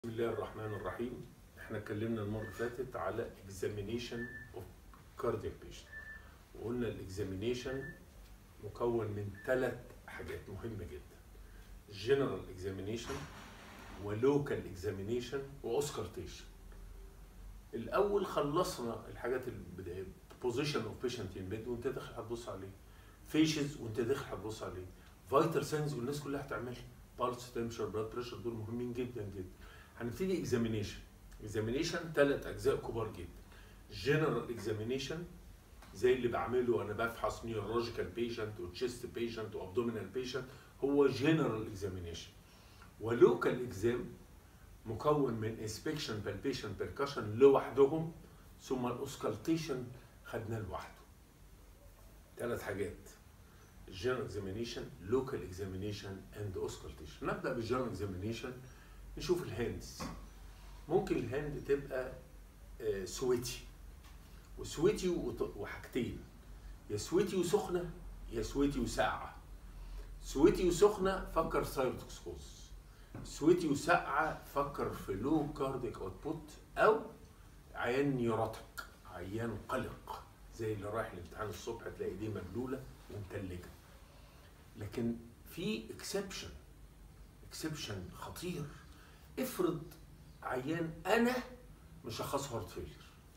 بسم الله الرحمن الرحيم احنا اتكلمنا المره اللي فاتت على examination of cardiac patient وقلنا الاكزامينيشن مكون من ثلاث حاجات مهمه جدا general examination ولوكال examination واوسكارتيشن الاول خلصنا الحاجات البدايه position of patient in bed وانت داخل هتبص عليه فيشز وانت داخل هتبص عليه فيتال ساينز والناس كلها هتعملها بالس تمشر بلاد بريشر دول مهمين جدا جدا هنبتدي اكزامينيشن اكزامينيشن ثلاث اجزاء كبار جدا جنرال اكزامينيشن زي اللي بعمله وانا بفحص نيورولوجيكال بيشنت وتشيست بيشنت وابدومينال بيشنت هو جنرال اكزامينيشن ولوكال اكزام مكون من انسبكشن بالبيشن بيركشن لوحدهم ثم الاوسكالتيشن خدناه لوحده ثلاث حاجات الجنرال اكزامينيشن لوكال اكزامينيشن اند اوسكالتيشن نبدا بالجنرال اكزامينيشن نشوف الهاندز ممكن الهاند تبقى آه، سويتي وسويتي وط- وحاجتين يا سويتي وسخنه يا سويتي وساقعه سويتي وسخنه فكر ثايروتوكسكوز سويتي وساقعه فكر في لو كارديك اوتبوت او عيان نيوروتيك عيان قلق زي اللي رايح الامتحان الصبح تلاقي ايديه مبلوله ومتلجه لكن في اكسبشن اكسبشن خطير افرض عيان انا مشخصه هارت فيلير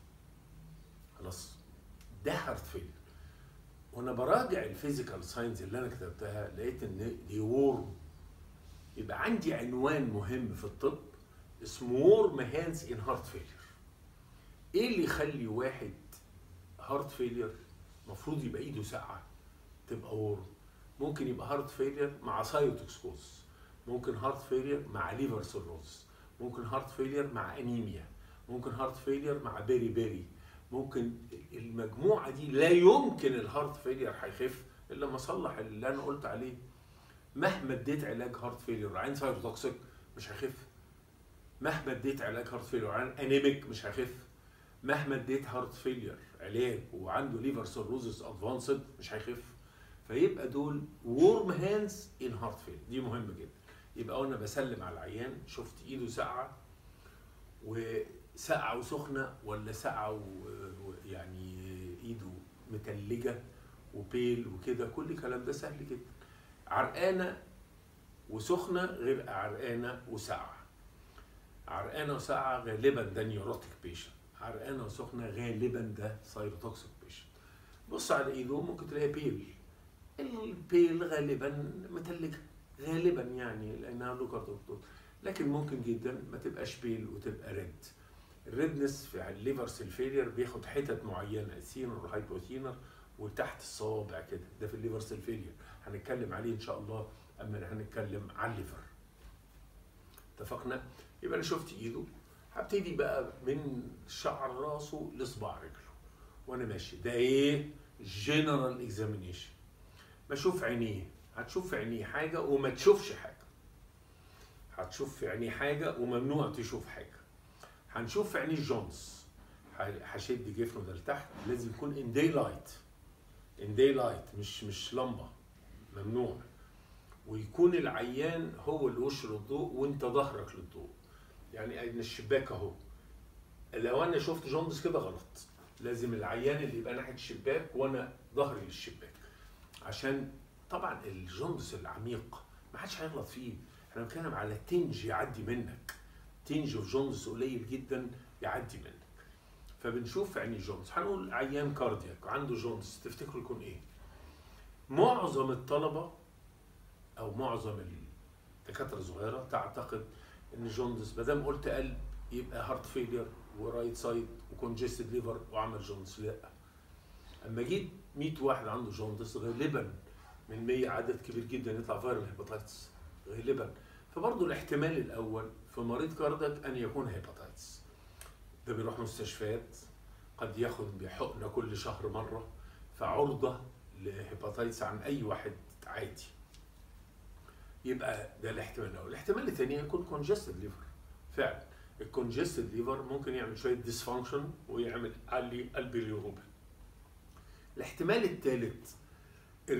خلاص ده هارت فيلير وانا براجع الفيزيكال ساينز اللي انا كتبتها لقيت ان دي وورم يبقى عندي عنوان مهم في الطب اسمه وورم هاندز ان هارت فيلير ايه اللي يخلي واحد هارت فيلير المفروض يبقى ايده ساقعه تبقى وورم ممكن يبقى هارت فيلير مع سايتوكسكوز ممكن هارت فيلير مع ليفر سيروز ممكن هارت فيلير مع انيميا ممكن هارت فيلير مع بيري بيري ممكن المجموعه دي لا يمكن الهارت فيلير هيخف الا لما اصلح اللي انا قلت عليه مهما اديت علاج هارت فيلير وعين سايروتوكسيك مش هيخف مهما اديت علاج هارت فيلير وعين انيميك مش هيخف مهما اديت هارت فيلير علاج وعنده ليفر سيروزس ادفانسد مش هيخف فيبقى دول وورم هاندز ان هارت فيلير دي مهمه جدا يبقى وانا بسلم على العيان شفت ايده ساقعه وساقعه وسخنه ولا ساقعه و- و- يعني ايده متلجه وبيل وكده كل الكلام ده سهل جدا عرقانه وسخنه غير عرقانه وساقعه عرقانه وساقعه غالبا ده نيوروتيك بيشنت عرقانه وسخنه غالبا ده سايروتوكسيك بيشنت بص على ايده ممكن تلاقي بيل البيل غالبا متلجه غالبا يعني لانها له كارتوكتوت لكن ممكن جدا ما تبقاش بيل وتبقى ريد الريدنس في الليفر سيل فيلير بياخد حتت معينه سينر وهايبوثينر وتحت الصوابع كده ده في الليفر سيل فيلير هنتكلم عليه ان شاء الله اما هنتكلم على الليفر اتفقنا يبقى انا شفت ايده هبتدي بقى من شعر راسه لصباع رجله وانا ماشي ده ايه جنرال اكزامينيشن بشوف عينيه هتشوف في عينيه حاجه وما تشوفش حاجه هتشوف في عينيه حاجه وممنوع تشوف حاجه هنشوف في عينيه جونز ه- هشد جفنه ده لتحت لازم يكون ان داي لايت ان داي لايت مش مش لمبه ممنوع ويكون العيان هو اللي وش للضوء وانت ظهرك للضوء يعني ان الشباك اهو لو انا شفت جوندس كده غلط لازم العيان اللي يبقى ناحيه الشباك وانا ظهري للشباك عشان طبعا الجوندس العميق ما حدش هيغلط فيه احنا بنتكلم على تنج يعدي منك تنج في جوندس قليل جدا يعدي منك فبنشوف في عين الجوندس هنقول عيان كاردياك عنده جوندس تفتكروا يكون ايه معظم الطلبه او معظم الدكاتره الصغيره تعتقد ان جوندس ما دام قلت قلب يبقى هارت فيلير ورايت سايد وكونجستد ليفر وعمل جوندس لا اما جيت 100 واحد عنده جوندس غالبا من 100 عدد كبير جدا يطلع فيرال هيباتايتس غالبا فبرضه الاحتمال الاول في مريض كاردك ان يكون هيباتايتس ده بيروح مستشفيات قد ياخد بحقنه كل شهر مره فعرضه لهيباتايتس عن اي واحد عادي يبقى ده الاحتمال الاول الاحتمال الثاني يكون كونجستد ليفر فعلا الكونجستد ليفر ممكن يعمل شويه ديسفانكشن ويعمل علي البيليروبين الاحتمال الثالث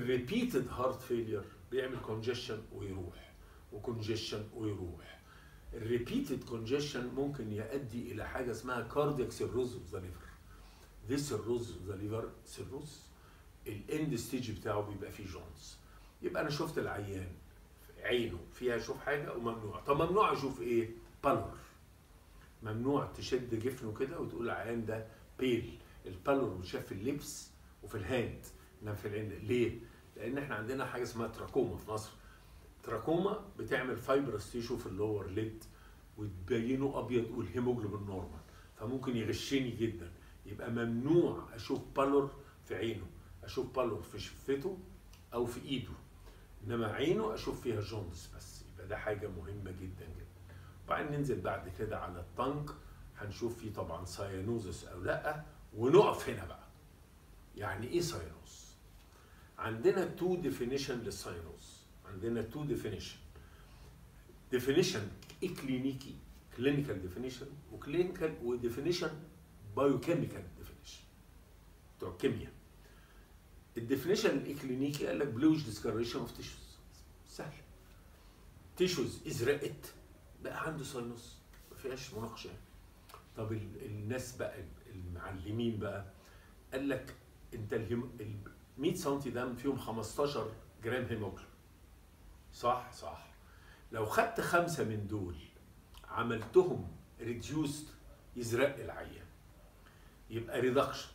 الريبيتد هارت فيلير بيعمل كونجيشن ويروح وكونجيشن ويروح الريبيتد كونجيشن ممكن يؤدي الى حاجه اسمها كاردياك سيروز اوف ذا ليفر دي سيروز اوف ذا ليفر سيروز الاند ستيج بتاعه بيبقى فيه جونز يبقى انا شفت العيان عينه فيها اشوف حاجه وممنوع طب ممنوع اشوف ايه بالور ممنوع تشد جفنه كده وتقول العيان ده بيل البالور بيتشاف في اللبس وفي الهاند انما في العين ليه؟ لان احنا عندنا حاجه اسمها تراكوما في مصر تراكوما بتعمل فايبرس تيشو في اللور ليد وتبينه ابيض والهيموجلوبين نورمال فممكن يغشني جدا يبقى ممنوع اشوف بالور في عينه اشوف بالور في شفته او في ايده انما عينه اشوف فيها جوندس بس يبقى ده حاجه مهمه جدا جدا وبعدين ننزل بعد كده على الطنك هنشوف فيه طبعا ساينوزس او لا ونقف هنا بقى يعني ايه ساينوز عندنا تو ديفينيشن للساينوز عندنا تو ديفينيشن ديفينيشن اكلينيكي كلينيكال ديفينيشن وكلينيكال وديفينيشن بايوكيميكال ديفينيشن بتوع الكيمياء الديفينيشن الاكلينيكي قال لك بلوش ديسكريشن اوف تيشوز سهل تيشوز ازرقت بقى عنده ساينوس ما فيهاش مناقشه طب ال- الناس بقى المعلمين بقى قال لك انت الهيم... ال 100 سم دم فيهم 15 جرام هيموجلوبين صح صح لو خدت خمسه من دول عملتهم ريديوست يزرق العيان يبقى ريدكشن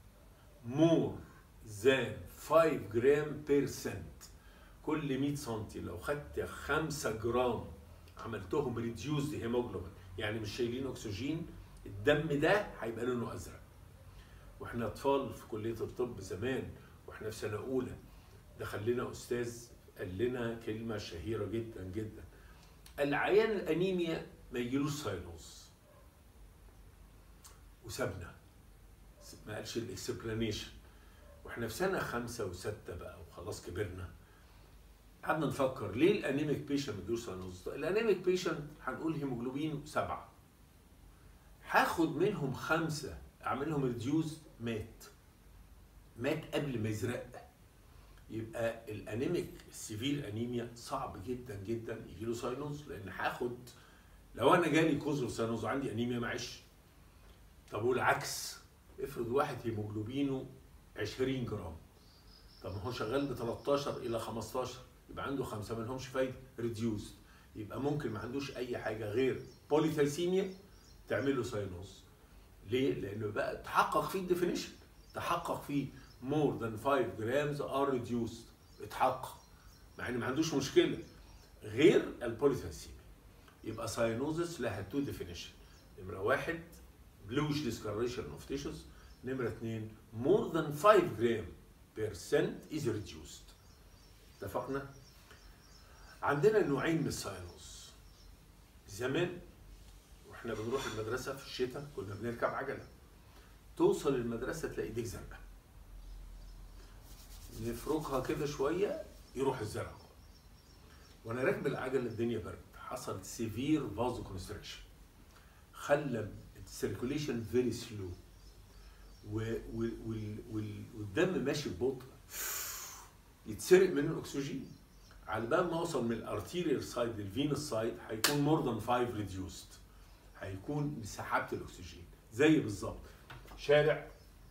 مور ذان 5 جرام بيرسنت كل 100 سم لو خدت 5 جرام عملتهم ريديوزد هيموجلوبين يعني مش شايلين اكسجين الدم ده هيبقى لونه ازرق واحنا اطفال في كليه الطب زمان واحنا في سنه اولى دخل لنا استاذ قال لنا كلمه شهيره جدا جدا العيان الانيميا ما يجيلوش ساينوز وسابنا ما قالش الاكسبلانيشن واحنا في سنه خمسه وسته بقى وخلاص كبرنا قعدنا نفكر ليه الانيميك بيشنت ما يجيلوش ساينوز الانيميك بيشنت هنقول هيموجلوبين سبعه هاخد منهم خمسه اعملهم ريديوز مات مات قبل ما يزرق يبقى الانيميك السيفير انيميا صعب جدا جدا يجي له ساينوز لان هاخد لو انا جالي كوزر ساينوز وعندي انيميا معيش طب والعكس افرض واحد هيموجلوبينه 20 جرام طب ما هو شغال ب 13 الى 15 يبقى عنده خمسه ما لهمش فايده ريديوز يبقى ممكن ما عندوش اي حاجه غير بوليثايسيميا تعمل له ساينوز ليه؟ لانه بقى تحقق فيه الديفينيشن تحقق فيه more than 5 grams are reduced اتحقق مع ان ما عندوش مشكله غير البوليثايسيميا يبقى ساينوزس لها تو ديفينيشن نمره واحد بلوش ديسكريشن اوف تيشوز نمره اثنين more than 5 جرام percent is reduced اتفقنا؟ عندنا نوعين من الساينوز زمان واحنا بنروح المدرسه في الشتاء كنا بنركب عجله توصل المدرسه تلاقي ايديك زرقاء نفركها كده شويه يروح الزرق وانا راكب العجله الدنيا برد حصل سيفير فازو كونستريكشن خلى السيركوليشن فيري سلو والدم ماشي ببطء يتسرق منه الاكسجين على بال ما اوصل من الارتيريال سايد للفينس سايد هيكون مور ذان 5 ريديوست هيكون سحبت الاكسجين زي بالظبط شارع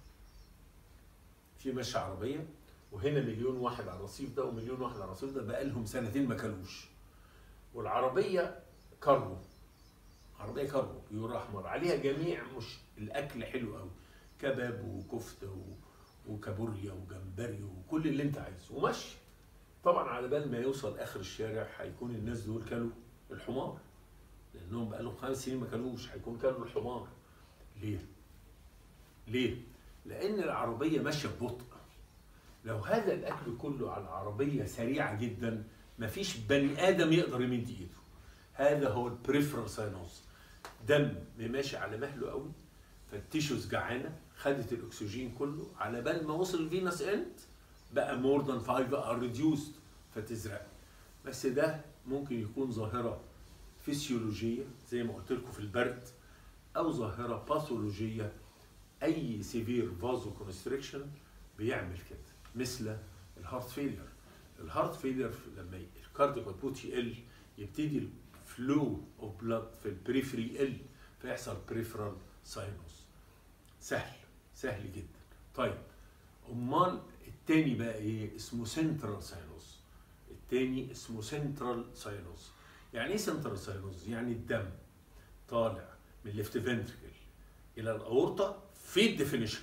في ماشيه عربيه وهنا مليون واحد على الرصيف ده ومليون واحد على الرصيف ده بقالهم سنتين ما كلوش والعربيه كاربو عربيه كاربو بيور احمر عليها جميع مش الاكل حلو قوي كباب وكفته و... وكابوريا وجمبري وكل اللي انت عايزه ومشي طبعا على بال ما يوصل اخر الشارع هيكون الناس دول كلوا الحمار لانهم بقالهم خمس سنين ما كلوش هيكون كلوا الحمار ليه؟ ليه؟ لان العربيه ماشيه ببطء لو هذا الاكل كله على عربيه سريعه جدا مفيش بني ادم يقدر يمد ايده هذا هو البريفرال ساينوز دم ماشي على مهله قوي فالتيشوز جعانه خدت الاكسجين كله على بال ما وصل الفينس اند بقى مور ذان 5 ار ريديوست فتزرق بس ده ممكن يكون ظاهره فسيولوجيه زي ما قلت لكم في البرد او ظاهره باثولوجيه اي سيفير فازو كونستريكشن بيعمل كده مثل الهارت فيلير الهارت فيلير لما الكاردياك اوتبوت يقل يبتدي الفلو اوف بلاد في البريفري يقل فيحصل بريفرال ساينوس سهل سهل جدا طيب امال التاني بقى ايه اسمه سنترال ساينوس التاني اسمه سنترال ساينوس يعني ايه سنترال ساينوس يعني الدم طالع من الليفت فنتركل الى الاورطه في الديفينيشن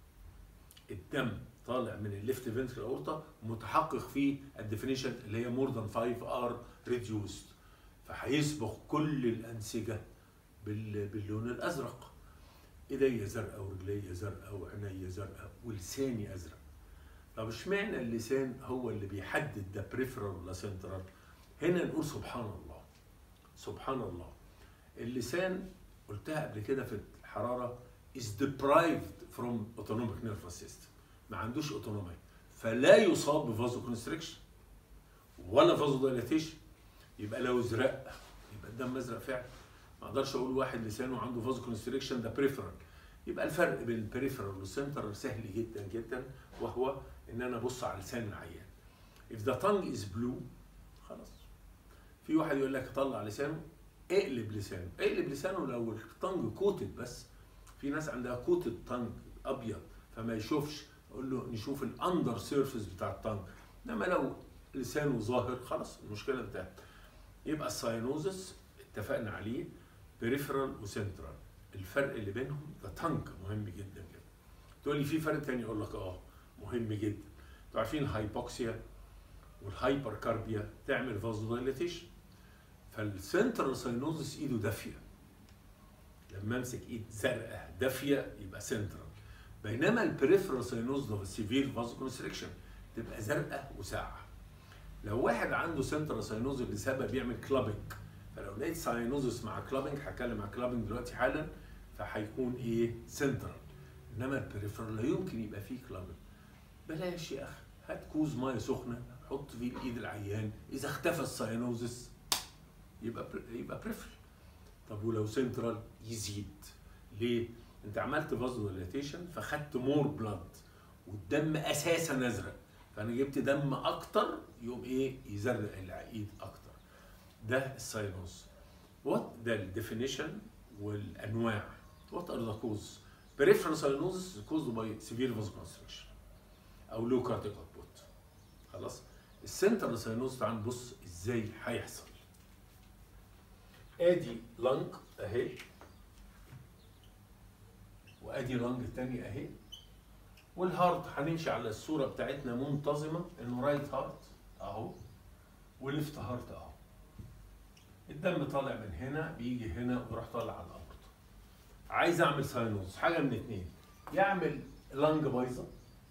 الدم طالع من الليفت فنتركل الاورطه متحقق في الديفينيشن اللي هي مور ذان 5 ار ريديوست فهيصبغ كل الانسجه بال- باللون الازرق ايديا زرقاء ورجليا زرقاء وعينيا زرقاء ولساني ازرق طب اشمعنى اللسان هو اللي بيحدد ده بريفرال ولا سنترال هنا نقول سبحان الله سبحان الله اللسان قلتها قبل كده في الحراره is deprived from autonomic nervous system ما عندوش اوتونومي فلا يصاب بفازو كونستريكشن ولا فازو دايلاتيشن يبقى لو ازرق يبقى الدم ازرق فعلا ما اقدرش اقول واحد لسانه عنده فازو كونستريكشن ده بريفرال يبقى الفرق بين البريفرال والسنترال سهل جدا جدا وهو ان انا ابص على لسان العيان if the tongue is blue خلاص في واحد يقول لك طلع لسانه اقلب لسانه اقلب لسانه لو التنج كوتد بس في ناس عندها كوتد تنج ابيض فما يشوفش اقول له نشوف الاندر سيرفيس بتاع التنج انما لو لسانه ظاهر خلاص المشكله انتهت يبقى الساينوزس اتفقنا عليه بريفرال وسنترال الفرق اللي بينهم ده تنك مهم جدا جدا تقول لي في فرق تاني اقول لك اه مهم جدا انتوا عارفين الهايبوكسيا والهايبر كاربيا تعمل فازو دايليتيشن فالسنترال ساينوزس ايده دافيه لما امسك ايد زرقاء دافيه يبقى سنترال بينما البريفرال ساينوز ده سيفير فازو كونستريكشن تبقى زرقاء وساقعه لو واحد عنده سنترال ساينوز لسبب بيعمل كلابنج فلو لقيت ساينوزس مع كلابنج هتكلم عن كلابنج دلوقتي حالا فهيكون ايه سنترال انما البريفرال لا يمكن يبقى فيه كلابنج بلاش يا اخي هات كوز ميه سخنه حط فيه ايد العيان اذا اختفى الساينوزس يبقى يبقى بريفرال طب ولو سنترال يزيد ليه؟ انت عملت فازو ديلاتيشن فخدت مور بلاد والدم اساسا ازرق فانا جبت دم اكتر يقوم ايه يزرق الايد اكتر ده الساينوز وات ده الديفينيشن والانواع وات ار ذا كوز peripheral cyanosis is caused by severe vasoconstriction او low cardiac output خلاص السنترال ساينوز تعال نبص ازاي هيحصل ادي لنج اهي وادي لنج تاني اهي والهارت هنمشي على الصوره بتاعتنا منتظمه انه رايت هارت اهو وليفت هارت اهو الدم طالع من هنا بيجي هنا ويروح طالع على الارض عايز اعمل ساينوز حاجه من اتنين يعمل لنج بايظه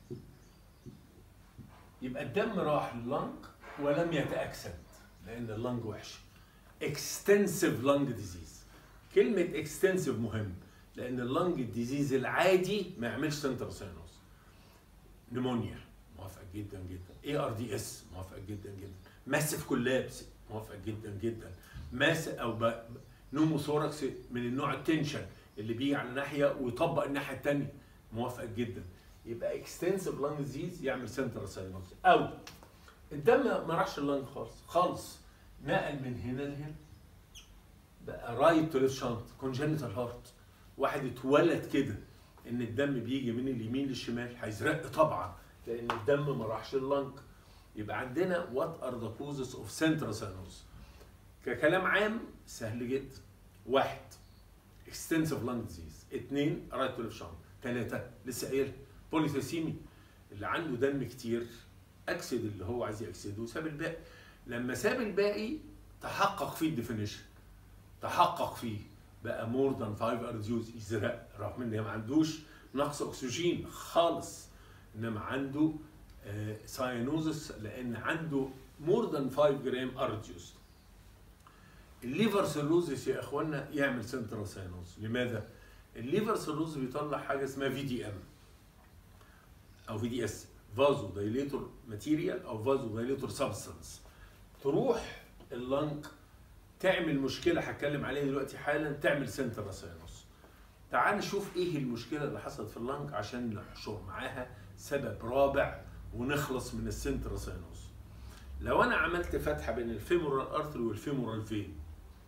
يبقى الدم راح لللنج ولم يتاكسد لان اللنج وحشه اكستنسيف لنج ديزيز كلمه اكستنسيف مهم لان اللنج ديزيز العادي ما يعملش سنتر ساينوز نمونيا موافق جدا جدا اي ار دي اس موافق جدا جدا ماسف كولابس موافق جدا جدا ماس او ب... نوموثوركس من النوع التنشن اللي بيجي على ناحيه ويطبق الناحيه الثانيه موافق جدا يبقى اكستنسيف لانج ديزيز يعمل سنترال ساينوز او الدم ما راحش اللنج خالص خالص نقل من هنا لهنا بقى رايت تو ليفت شانت كونجنتال هارت واحد اتولد كده ان الدم بيجي من اليمين للشمال هيزرق طبعا لان الدم ما راحش اللنج يبقى عندنا وات ار ذا كوزز اوف سنترال ساينوز ككلام عام سهل جدا واحد اكستنسيف لانج ديزيز اثنين رايت تو ليفت شانت ثلاثه لسه قايل بوليثيسيمي اللي عنده دم كتير اكسد اللي هو عايز يكسده وساب الباقي لما ساب الباقي تحقق فيه الديفينيشن تحقق فيه بقى مور ذان 5 ارديوز يزرق رغم ان ما عندوش نقص اكسجين خالص انما عنده ساينوزس لان عنده مور ذان 5 جرام ارديوز الليفر سيروزس يا اخوانا يعمل سنترال ساينوز لماذا؟ الليفر سيروز بيطلع حاجه اسمها في دي ام او في دي اس فازو دايليتور ماتيريال او فازو دايليتور سبستانس تروح اللنج تعمل مشكله هتكلم عليها دلوقتي حالا تعمل سنترال ساينوز تعال نشوف ايه المشكله اللي حصلت في اللنج عشان نحشر معاها سبب رابع ونخلص من السنترال ساينوز لو انا عملت فتحه بين الفيمورال ارتري والفيمورال فين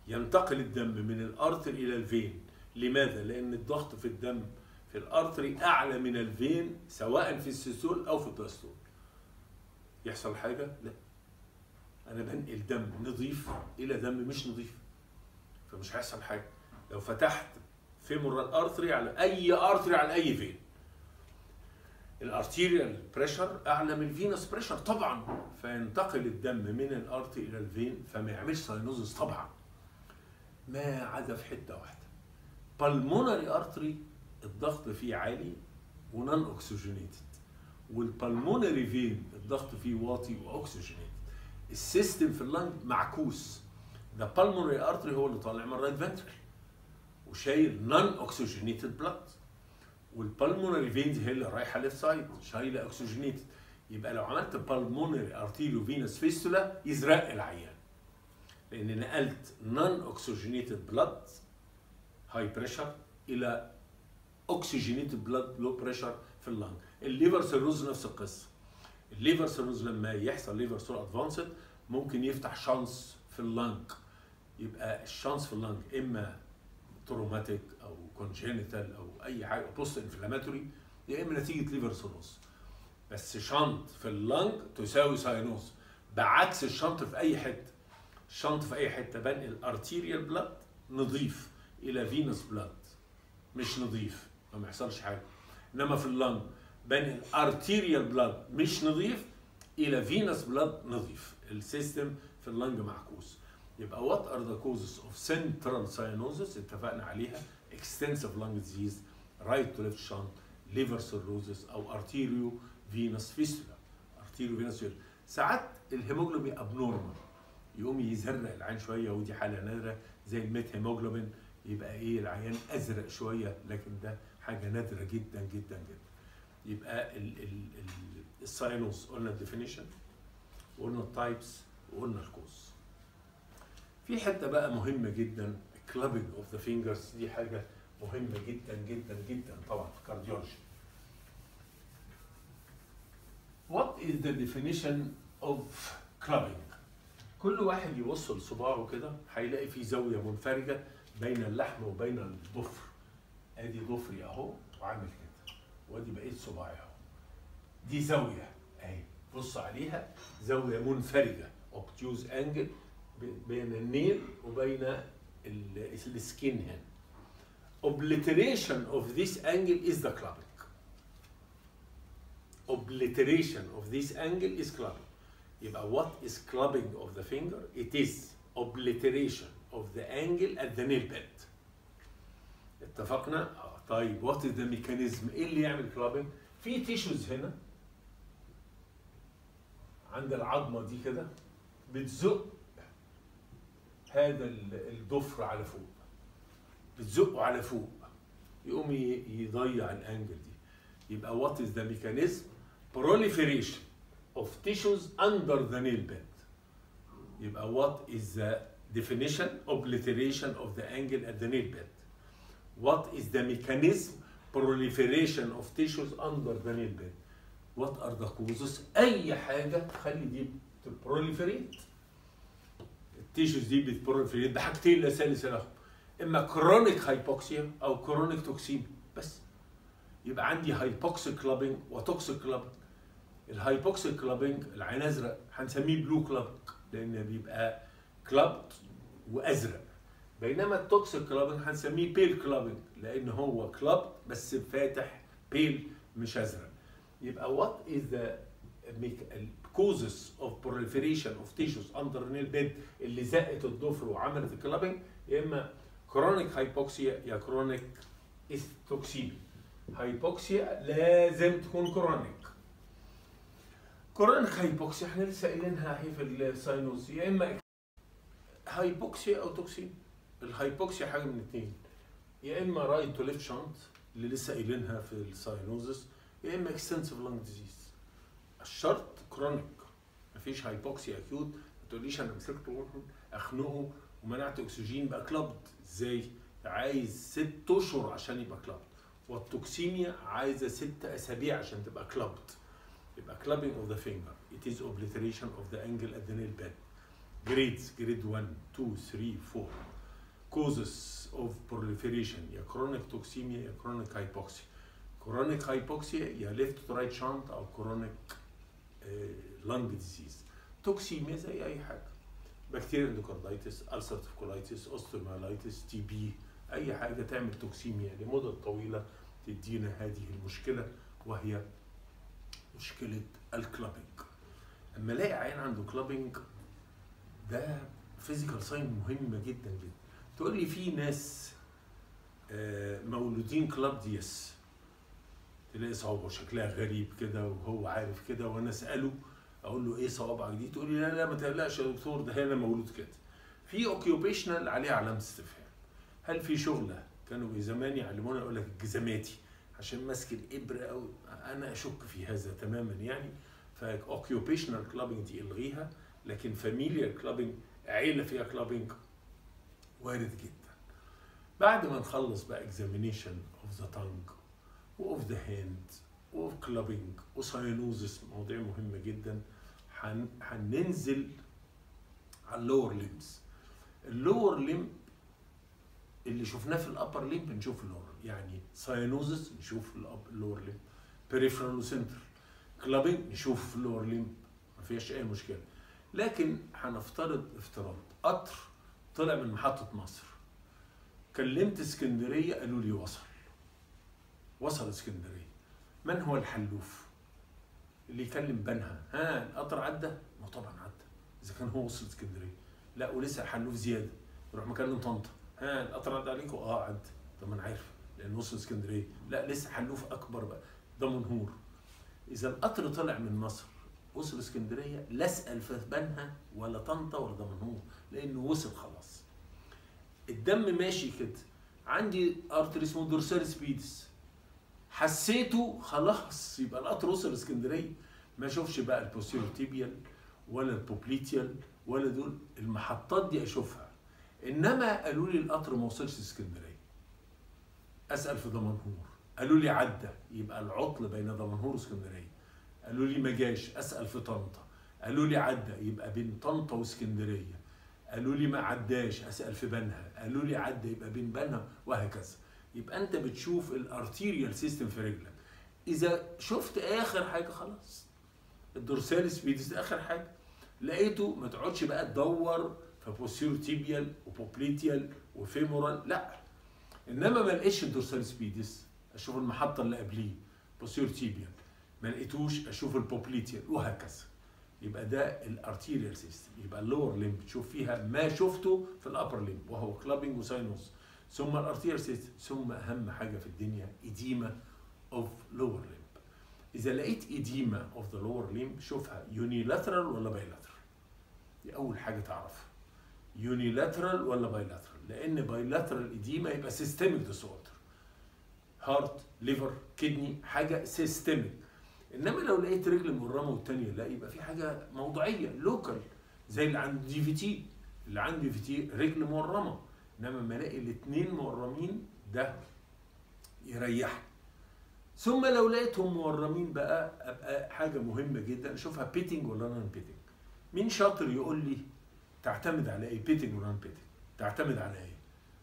ينتقل الدم من الارتر الى الفين لماذا لان الضغط في الدم في الارتري اعلى من الفين سواء في السيستول او في الدايستول يحصل حاجه لا انا بنقل دم نظيف الى دم مش نظيف فمش هيحصل حاجه لو فتحت فيمورال ارتري على اي ارتري على اي فين الارتيريال بريشر اعلى من الفينس بريشر طبعا فينتقل الدم من الارتري الى الفين فما يعملش ساينوزس طبعا ما عدا في حته واحده بالمونري ارتري الضغط فيه عالي ونون اوكسجينيتد والبالمونري فين الضغط فيه واطي واكسجينيتد السيستم في اللنج معكوس ده بالمونري ارتري هو اللي طالع من الرايت فنتركل وشايل نون اوكسجينيتد بلاد والبالمونري فينز هي اللي رايحه ليفت سايد شايله اوكسجينيتد يبقى لو عملت بالمونري ارتيريو فينس فيستولا يزرق العيان لان نقلت نون اوكسجينيتد بلاد هاي بريشر الى اوكسجينيتد بلاد لو بريشر في اللنج الليفر سيروز نفس القصه الليفر سيروز لما يحصل ليفر سيروز ادفانسد ممكن يفتح شانس في اللنج يبقى الشانس في اللنج اما تروماتيك او كونجينيتال او اي حاجه بوست انفلاماتوري يا اما نتيجه ليفر سيروز بس شنط في اللنج تساوي ساينوز بعكس الشنط في اي حته الشنط في اي حته بنقل ارتيريال بلاد نظيف الى فينوس بلاد مش نظيف ما يحصلش حاجه انما في اللنج بنقل ارتيريال بلاد مش نظيف الى فينوس بلاد نظيف السيستم في اللنج معكوس يبقى وات ار ذا كوزز اوف سنترال ساينوزس اتفقنا عليها extensive lung disease right to left shunt liver cirrhosis او arterio venous fistula arterio venous fistula ساعات الهيموجلوبين ابنورمال يقوم يزرق العين شويه ودي حاله نادره زي الميت هيموجلوبين يبقى ايه العيان ازرق شويه لكن ده حاجه نادره جدا جدا جدا يبقى ال ال ال الساينوس قلنا الديفينيشن وقلنا التايبس وقلنا الكوز في حته بقى مهمه جدا كلابنج اوف ذا فينجرز دي حاجه مهمه جدا جدا جدا طبعا في الكارديولوجي What is the definition of clubbing؟ كل واحد يبص لصباعه كده هيلاقي في زاويه منفرجه بين اللحم وبين الضفر ادي ضفري اهو وعامل كده وادي بقيه صباعي اهو دي زاويه اهي بص عليها زاويه منفرجه obtuse انجل بين النيل وبين السكين هنا obliteration of this angle is the clubbing obliteration of this angle is clubbing يبقى what is clubbing of the finger it is obliteration of the angle at the nail bed اتفقنا آه طيب what is the mechanism ايه اللي يعمل clubbing في تيشوز هنا عند العظمه دي كده بتزق هذا الضفر على فوق بتزقه على فوق يقوم يضيع الانجل دي يبقى what is the mechanism proliferation of tissues under the nail bed يبقى what is the definition obliteration of the angle at the nail bed what is the mechanism proliferation of tissues under the nail bed what are the causes اي حاجه تخلي دي تبروليفريت التيشوز دي بتبروليفريت بحاجتين لا ثالث لهم اما كرونيك هايبوكسيا او كرونيك توكسيميا بس يبقى عندي هايبوكسيك كلابنج وتوكسيك كلابنج الهايبوكسيك كلابنج العين ازرق هنسميه بلو كلابنج لان بيبقى كلابد وازرق بينما التوكسيك كلابنج هنسميه بيل كلابنج لان هو كلاب بس فاتح بيل مش ازرق يبقى وات از ذا causes of proliferation of tissues under nail bed اللي زقت الضفر وعملت الكلابنج يا اما كرونيك هايبوكسيا يا كرونيك توكسيميا هايبوكسيا لازم تكون كرونيك كرونيك هايبوكسيا احنا لسه قايلينها اهي في الساينوز يا اما هايبوكسيا او توكسيميا الهايبوكسيا حاجه من الاثنين يا اما رايت تو ليفت شانت اللي لسه قايلينها في الساينوزس يا اما اكستنسيف لانج ديزيز الشرط كرونيك مفيش هايبوكسيا اكيوت ما تقوليش انا مسكت واحد اخنقه ومنعت اكسجين بقى كلابد ازاي؟ عايز ست اشهر عشان يبقى كلابد والتوكسيميا عايزه ست اسابيع عشان تبقى كلابد يبقى clubbing of the finger it is obliteration of the angle at the nail bed grades grade 1 2 3 4 causes of proliferation يا chronic toxemia يا chronic hypoxia chronic hypoxia يا left to right shunt او chronic uh, lung disease toxemia زي اي حاجه بكتيريا اندوكاردايتس ulcerative colitis osteomyelitis تي بي اي حاجه تعمل توكسيميا لمده طويله تدينا هذه المشكله وهي مشكله الكلابينج اما الاقي عيان عنده كلابينج ده فيزيكال ساين مهمه جدا جدا تقول لي في ناس آه، مولودين كلاب ديس تلاقي صوابعه شكلها غريب كده وهو عارف كده وانا اساله اقول له ايه صوابعك دي تقول لي لا لا ما تقلقش يا دكتور ده انا مولود كده في اوكيوبيشنال عليه علامه استفهام هل في شغله كانوا زمان يعلمونا يقول لك الجزماتي عشان ماسك الابره او انا اشك في هذا تماما يعني فاوكيوبيشنال كلابنج دي الغيها لكن فاميليار كلابنج عيله فيها كلابنج وارد جدا بعد ما نخلص بقى اكزامينيشن اوف ذا تانج واوف ذا هاند واوف كلابنج وساينوزس مواضيع مهمه جدا هن- هننزل على اللور ليمز اللور ليم اللي شفناه في الابر ليم بنشوف اللور يعني ساينوزس نشوف اللور ليم بريفرال وسنترال كلابنج نشوف في اللور ليم ما فيهاش اي مشكله لكن هنفترض افتراض قطر طلع من محطه مصر كلمت اسكندريه قالوا لي وصل وصل اسكندريه من هو الحلوف اللي يكلم بنها ها القطر عدى ما طبعا عدى اذا كان هو وصل اسكندريه لا ولسه حلوف زياده يروح مكلم طنطا ها القطر عدى عليكم اه عدى طب ما انا عارف لان وصل اسكندريه لا لسه حلوف اكبر بقى ده منهور اذا القطر طلع من مصر وصل اسكندريه لا اسال في بنها ولا طنطا ولا دمنهور لانه وصل خلاص الدم ماشي كده عندي ارتري اسمه دورساليس بيدس حسيته خلاص يبقى القطر وصل اسكندريه ما اشوفش بقى البوستيريور تيبيال ولا البوبليتيال ولا دول المحطات دي اشوفها انما قالوا لي القطر ما وصلش اسكندريه اسال في دمنهور قالوا لي عدى يبقى العطل بين دمنهور واسكندريه قالوا لي ما جاش اسال في طنطا قالوا لي عدى يبقى بين طنطا واسكندريه قالوا لي ما عداش اسال في بنها قالوا لي عدى يبقى بين بنها وهكذا يبقى انت بتشوف الارتيريال سيستم في رجلك اذا شفت اخر حاجه خلاص الدورساليس بيدس ده اخر حاجه لقيته ما تقعدش بقى تدور في بوستيرو تيبيال وبوبليتيال وفيمورال لا انما ما لقيتش الدورساليس بيدس اشوف المحطه اللي قبليه بوستيرو تيبيال ما لقيتوش اشوف البوبليتيال وهكذا يبقى ده الارتيريال سيستم يبقى اللور ليمب تشوف فيها ما شفته في الابر ليمب وهو كلابنج وساينوس ثم الارتيريال سيستم ثم اهم حاجه في الدنيا ايديما اوف لور ليمب اذا لقيت ايديما اوف ذا لور ليمب شوفها يونيلاترال ولا بايلاترال دي اول حاجه تعرفها يونيلاترال ولا بايلاترال لان بايلاترال ايديما يبقى سيستميك ديسوردر هارت ليفر كدني حاجه سيستميك انما لو لقيت رجل مورمه والتانيه لا يبقى في حاجه موضوعيه لوكال زي اللي عنده دي في تي اللي عنده دي في تي رجل مورمه انما لما الاقي الاثنين مورمين ده يريحني ثم لو لقيتهم مورمين بقى ابقى حاجه مهمه جدا اشوفها بيتنج ولا نون بيتنج مين شاطر يقول لي تعتمد على ايه بيتنج ولا نون بيتنج تعتمد على ايه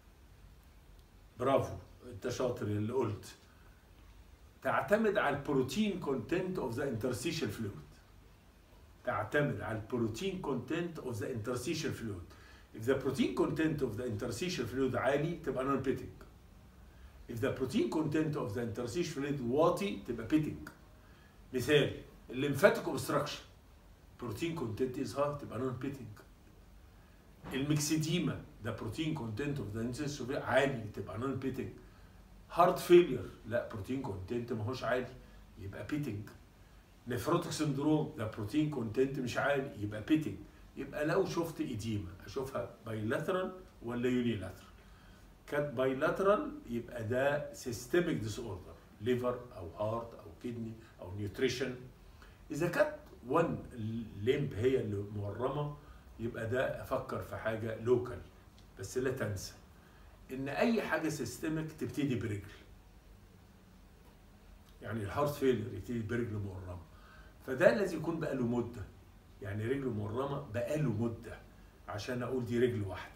برافو انت شاطر اللي قلت تعتمد على البروتين كونتنت اوف ذا انترستيشال فلويد تعتمد على البروتين كونتنت اوف ذا انترستيشال فلويد if the protein content of the interstitial fluid عالي تبقى non pitting if the protein content of the interstitial fluid واطي تبقى pitting مثال الليمفاتيك obstruction protein content is high تبقى non pitting الميكسيديما the protein content of the interstitial fluid عالي تبقى non pitting هارت فيلير لا بروتين كونتنت ماهوش عالي يبقى بيتنج نفروتك سندروم ده بروتين كونتنت مش عالي يبقى بيتنج يبقى لو شفت ايديما اشوفها بايلاترال ولا يونيلاترال كانت بايلاترال يبقى ده سيستميك ديس اوردر ليفر او هارت او كدني او نيوتريشن اذا كانت وان ليمب هي اللي مورمه يبقى ده افكر في حاجه لوكال بس لا تنسى ان اي حاجه سيستمك تبتدي برجل يعني الهارت فيلر يبتدي برجل مورمه فده لازم يكون بقى له مده يعني رجل مورمه بقى له مده عشان اقول دي رجل واحده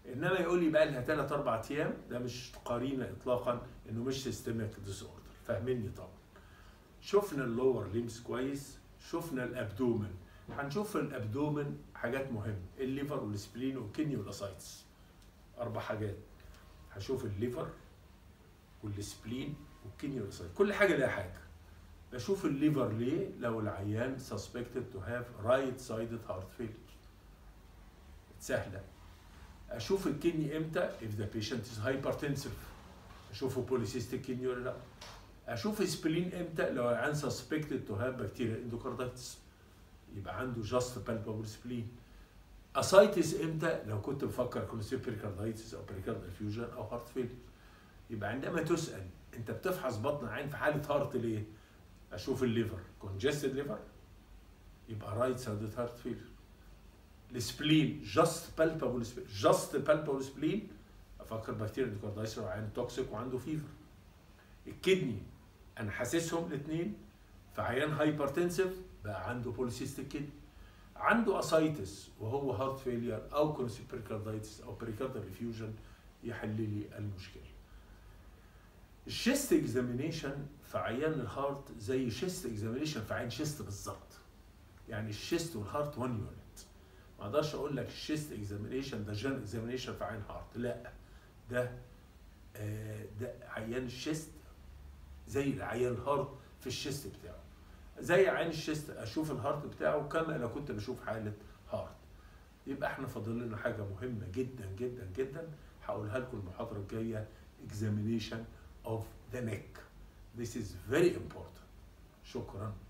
انما يقول لي بقى لها 3 4 ايام ده مش قرينه اطلاقا انه مش سيستميك ديس اوردر فاهميني طبعا شفنا اللور ليمز كويس شفنا الابدومن هنشوف في الابدومن حاجات مهمه الليفر والسبلين والكدني والاسايتس اربع حاجات هشوف الليفر والسبلين والكدني والاسايتس كل حاجه لها حاجه بشوف الليفر ليه لو العيان suspected to have right sided heart failure سهله اشوف الكدني امتى if the patient is hypertensive اشوفه polycystic kidney ولا لا اشوف سبلين امتى لو العيان suspected to have bacterial endocarditis يبقى عنده just palpable spleen اسايتس امتى لو كنت بفكر كوليستيك بيريكاردايتس او بيريكاردال فيوجن او هارت فيلير يبقى عندما تسال انت بتفحص بطن عين في حاله هارت ليه اشوف الليفر كونجستد ليفر يبقى رايت سايدد هارت فيلير السبلين جاست بالبابل جاست بالبابل سبلين افكر بكتيريا اندوكاردايتس وعين توكسيك وعنده فيفر الكدني انا حاسسهم الاثنين في عيان هايبرتنسيف بقى عنده بوليسيستيك كدني عنده اسايتس وهو هارت فيلير او كوليستيك بيريكاردايتس او بيريكاردال ريفيوجن يحل لي المشكله الشيست اكزامينيشن في عيان الهارت زي شيست اكزامينيشن في عين شيست بالظبط يعني الشيست والهارت 1 يونت ما اقدرش اقول لك الشيست اكزامينيشن ده جن اكزامينيشن في عين هارت لا ده آه ده عيان الشيست زي العيان الهارت في الشيست بتاعه زي عين الشيست اشوف الهارت بتاعه كما لو كنت بشوف حاله هارت يبقى احنا فاضل لنا حاجه مهمه جدا جدا جدا هقولها لكم المحاضره الجايه examination of the neck. This is very important. شكرا.